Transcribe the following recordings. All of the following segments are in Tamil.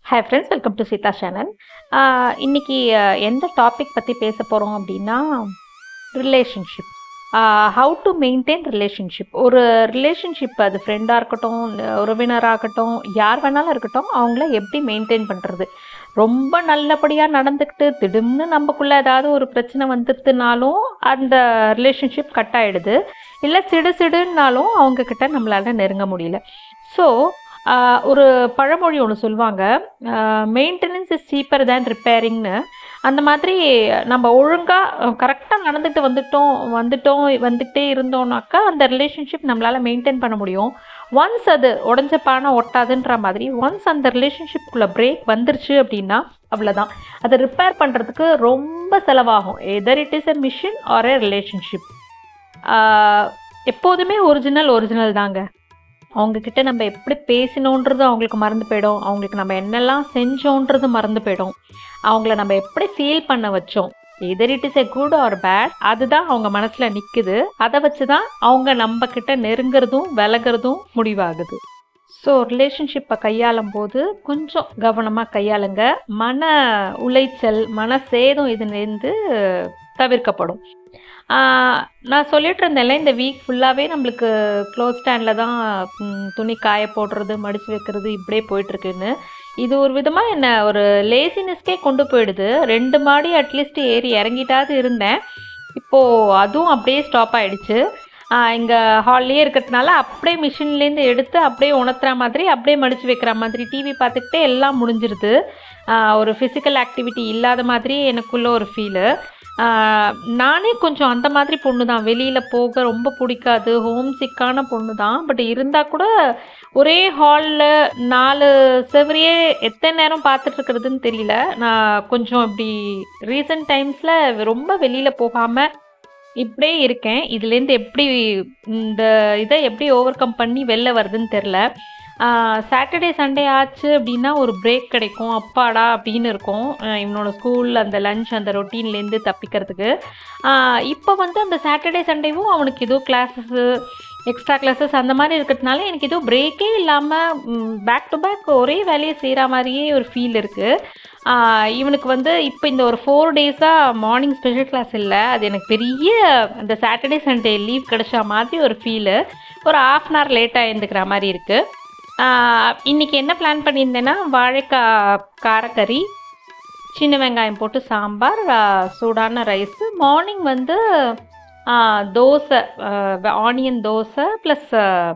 hi friends welcome to Sita channel இன்னைக்கு அஹ், எந்த டாபிக் பற்றி பேச போகிறோம் அப்படின்னா relationship how to maintain relationship ஒரு ரிலேஷன்ஷிப் அது ஃப்ரெண்டாக இருக்கட்டும் இல்ல உறவினராக இருக்கட்டும் யார் வேணாலும் இருக்கட்டும் அவங்கள எப்படி மெயின்டைன் பண்ணுறது ரொம்ப நல்லபடியாக நடந்துக்கிட்டு திடீர்னு நமக்குள்ளே ஏதாவது ஒரு பிரச்சனை வந்துடுதுனாலும் அந்த ரிலேஷன்ஷிப் கட் ஆகிடுது இல்லை சிடு சிடுன்னாலும் அவங்கக்கிட்ட நம்மளால் நெருங்க முடியல ஸோ ஒரு பழமொழி ஒன்று சொல்லுவாங்க மெயின்டெனன்ஸ் இஸ் சீப்பர் தேன் ரிப்பேரிங்னு அந்த மாதிரி நம்ம ஒழுங்காக கரெக்டாக நடந்துட்டு வந்துட்டோம் வந்துட்டோம் வந்துகிட்டே இருந்தோம்னாக்கா அந்த ரிலேஷன்ஷிப் நம்மளால் மெயின்டைன் பண்ண முடியும் ஒன்ஸ் அது உடஞ்ச பானை ஒட்டாதுன்ற மாதிரி ஒன்ஸ் அந்த ரிலேஷன்ஷிப்குள்ளே பிரேக் வந்துருச்சு அப்படின்னா அவ்வளோதான் அதை ரிப்பேர் பண்ணுறதுக்கு ரொம்ப செலவாகும் either it is a machine or a relationship எப்போதுமே ஒரிஜினல் ஒரிஜினல் தாங்க அவங்கக்கிட்ட நம்ம எப்படி பேசினோன்றது அவங்களுக்கு மறந்து போயிடும் அவங்களுக்கு நம்ம என்னெல்லாம் செஞ்சோன்றது மறந்து போயிடும் அவங்கள நம்ம எப்படி ஃபீல் பண்ண வச்சோம் either it is a good or bad அதுதான் அவங்க மனசில் நிற்குது அதை வச்சு தான் அவங்க நம்ம கிட்ட நெருங்கிறதும் விலகிறதும் முடிவாகுது ஸோ ரிலேஷன்ஷிப்பை கையாளும் போது கொஞ்சம் கவனமாக கையாளுங்க மன உளைச்சல் மன சேதம் இதுலேருந்து தவிர்க்கப்படும் ஆஹ் நான் சொல்லிட்டு இருந்தேன்ல இந்த வீக் ஃபுல்லாகவே நம்மளுக்கு க்ளோத் ஸ்டாண்டில் தான் ம், துணி காய போடுறது மடித்து வைக்கிறது இப்படியே போயிட்டுருக்குன்னு இது ஒரு விதமாக என்ன ஒரு லேசினஸ்க்கே கொண்டு போயிடுது ரெண்டு மாடி அட்லீஸ்ட் ஏறி இறங்கிட்டாவது இருந்தேன் இப்போது அதுவும் அப்படியே ஸ்டாப் ஆயிடுச்சு இங்கே ஹால்லேயே இருக்கிறதுனால அப்படியே மிஷின்லேருந்து எடுத்து அப்படியே உணர்த்துற மாதிரி அப்படியே மடித்து வைக்கிற மாதிரி டிவி பார்த்துக்கிட்டே எல்லாம் முடிஞ்சிருது ஆஹ் ஒரு ஃபிசிக்கல் ஆக்டிவிட்டி இல்லாத மாதிரி எனக்குள்ள ஒரு ஃபீலு நானே கொஞ்சம் அந்த மாதிரி பொண்ணு தான் வெளியில் போக ரொம்ப பிடிக்காது ஹோம் சிக்கான பொண்ணு தான் பட் இருந்தால் கூட ஒரே ஹாலில் நாலு செவரையே எத்தனை நேரம் பார்த்துட்டு இருக்கிறதுன்னு தெரியல நான் கொஞ்சம் இப்படி ரீசன்ட் டைம்ஸில் ரொம்ப வெளியில் போகாமல் இப்படியே இருக்கேன் இதுலேருந்து எப்படி இந்த இதை எப்படி ஓவர் கம் பண்ணி வெளில வருதுன்னு தெரில சாட்டர்டே சண்டே ஆச்சு அப்படின்னா ஒரு பிரேக் கிடைக்கும் அப்பாடா அப்படின்னு இருக்கும் ஆஹ் இவனோட ஸ்கூல் அந்த லஞ்ச் அந்த ரொட்டீன்லேருந்து தப்பிக்கிறதுக்கு இப்போ வந்து அந்த சாட்டர்டே சண்டேவும் அவனுக்கு ஏதோ கிளாஸஸ்ஸு எக்ஸ்ட்ரா கிளாஸஸ் அந்த மாதிரி இருக்கிறதுனால எனக்கு ஏதோ பிரேக்கே இல்லாமல் பேக் டு பேக் ஒரே வேலையை செய்கிற மாதிரியே ஒரு ஃபீல் இருக்குது இவனுக்கு வந்து இப்போ இந்த ஒரு ஃபோர் டேஸாக மார்னிங் ஸ்பெஷல் கிளாஸ் இல்லை அது எனக்கு பெரிய அந்த சாட்டர்டே சண்டே லீவ் கிடைச்ச மாதிரி ஒரு ஃபீலு ஒரு ஆஃப் அன் ஹவர் லேட்டாக எழுந்துக்கிற மாதிரி இருக்குது இன்றைக்கி என்ன பிளான் பண்ணியிருந்தேன்னா வாழைக்காய் காரக்கறி சின்ன வெங்காயம் போட்டு சாம்பார் ஆ, சூடான ரைஸு மார்னிங் வந்து ஆ, தோசை ஆனியன் தோசை ப்ளஸ்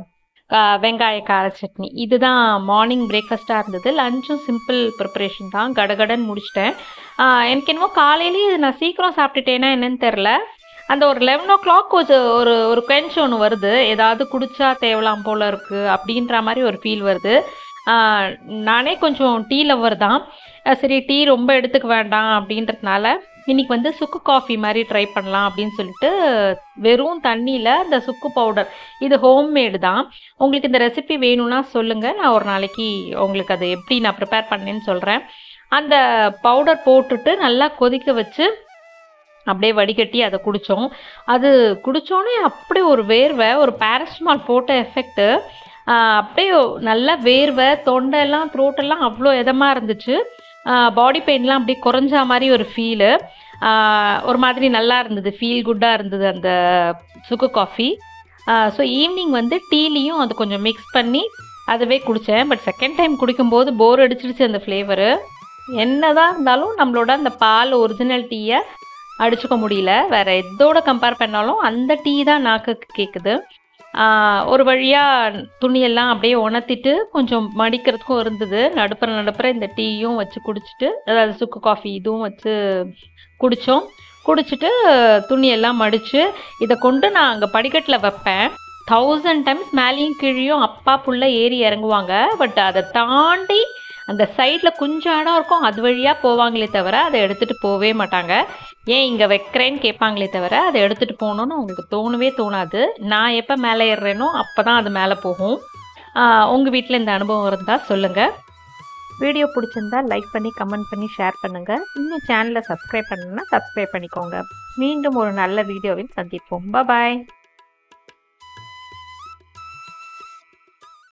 வெங்காய கார சட்னி இதுதான் மார்னிங் பிரேக்ஃபாஸ்ட்டாக இருந்தது லஞ்சும் சிம்பிள் ப்ரிப்பரேஷன் தான் கடகடன்னு முடிச்சிட்டேன் ஆ, எனக்கு என்னமோ காலையிலேயே இது நான் சீக்கிரம் சாப்பிட்டுட்டேன்னா என்னன்னு தெரில அந்த ஒரு லெவன் ஓ கிளாக் ஒரு ஒரு ஒரு quench ஒன்று வருது ஏதாவது குடிச்சா தேவலாம் போல இருக்குது அப்படின்ற மாதிரி ஒரு ஃபீல் வருது ஆ, நானே கொஞ்சம் டீ லவர் தான் ஆ, சரி டீ ரொம்ப எடுத்துக்க வேண்டாம் அப்படின்றதுனால இன்னைக்கு வந்து சுக்கு காஃபி மாதிரி ட்ரை பண்ணலாம் அப்படின்னு சொல்லிட்டு வெறும் தண்ணியில் இந்த சுக்கு பவுடர் இது ஹோம்மேடு தான் உங்களுக்கு இந்த ரெசிபி வேணும்னா சொல்லுங்கள் நான் ஒரு நாளைக்கு உங்களுக்கு அதை எப்படி நான் ப்ரிப்பேர் பண்ணேன்னு சொல்கிறேன் அந்த பவுடர் போட்டுட்டு நல்லா கொதிக்க வச்சு அப்படியே வடிகட்டி அதை குடித்தோம் அது குடித்தோன்னே அப்படியே ஒரு வேர்வை ஒரு பேரஸ்மால் போட்ட எஃபெக்ட்டு அப்படியே நல்லா வேர்வை தொண்டெல்லாம் த்ரோட்டெல்லாம் அவ்வளோ இதமாக இருந்துச்சு பாடி பெயின்லாம் அப்படியே குறைஞ்ச மாதிரி ஒரு ஃபீலு ஒரு மாதிரி நல்லா இருந்தது ஃபீல் குட்டாக இருந்தது அந்த சுக்கு காஃபி ஸோ ஈவினிங் வந்து டீலையும் அது கொஞ்சம் மிக்ஸ் பண்ணி அதுவே குடித்தேன் பட் செகண்ட் டைம் குடிக்கும்போது போர் அடிச்சிடுச்சு அந்த ஃப்ளேவரு என்னதான் இருந்தாலும் நம்மளோட அந்த பால் ஒரிஜினல் டீயை அடிச்சுக்க முடியல வேற எதோட கம்பேர் பண்ணாலும் அந்த டீ தான் நாக்குக்கு கேட்குது ஆஹ் ஒரு வழியாக துணியெல்லாம் அப்படியே உணர்த்திட்டு கொஞ்சம் மடிக்கிறதுக்கும் இருந்தது நடுப்புற நடுப்புற இந்த டீயும் வச்சு குடிச்சிட்டு அதாவது சுக்கு காஃபி இதுவும் வச்சு குடித்தோம் குடிச்சிட்டு துணியெல்லாம் மடித்து இதை கொண்டு நான் அங்கே படிக்கட்டில் வைப்பேன் தௌசண்ட் டைம்ஸ் மேலேயும் கீழேயும் அப்பா புள்ள ஏறி இறங்குவாங்க பட் அதை தாண்டி அந்த சைடில் கொஞ்சம் இடம் இருக்கும் அது வழியாக போவாங்களே தவிர அதை எடுத்துகிட்டு போகவே மாட்டாங்க ஏன் இங்கே வைக்கிறேன்னு கேட்பாங்களே தவிர அதை எடுத்துகிட்டு போகணுன்னு உங்களுக்கு தோணவே தோணாது நான் எப்போ மேலே ஏறுறேனோ அப்போ தான் அது மேலே போகும் உங்கள் வீட்டில் இந்த அனுபவம் இருந்தால் சொல்லுங்கள் வீடியோ பிடிச்சிருந்தா லைக் பண்ணி கமெண்ட் பண்ணி ஷேர் பண்ணுங்கள் இன்னும் சேனலை சப்ஸ்கிரைப் பண்ணணுன்னா சப்ஸ்கிரைப் பண்ணிக்கோங்க மீண்டும் ஒரு நல்ல வீடியோவில் சந்திப்போம் பாய்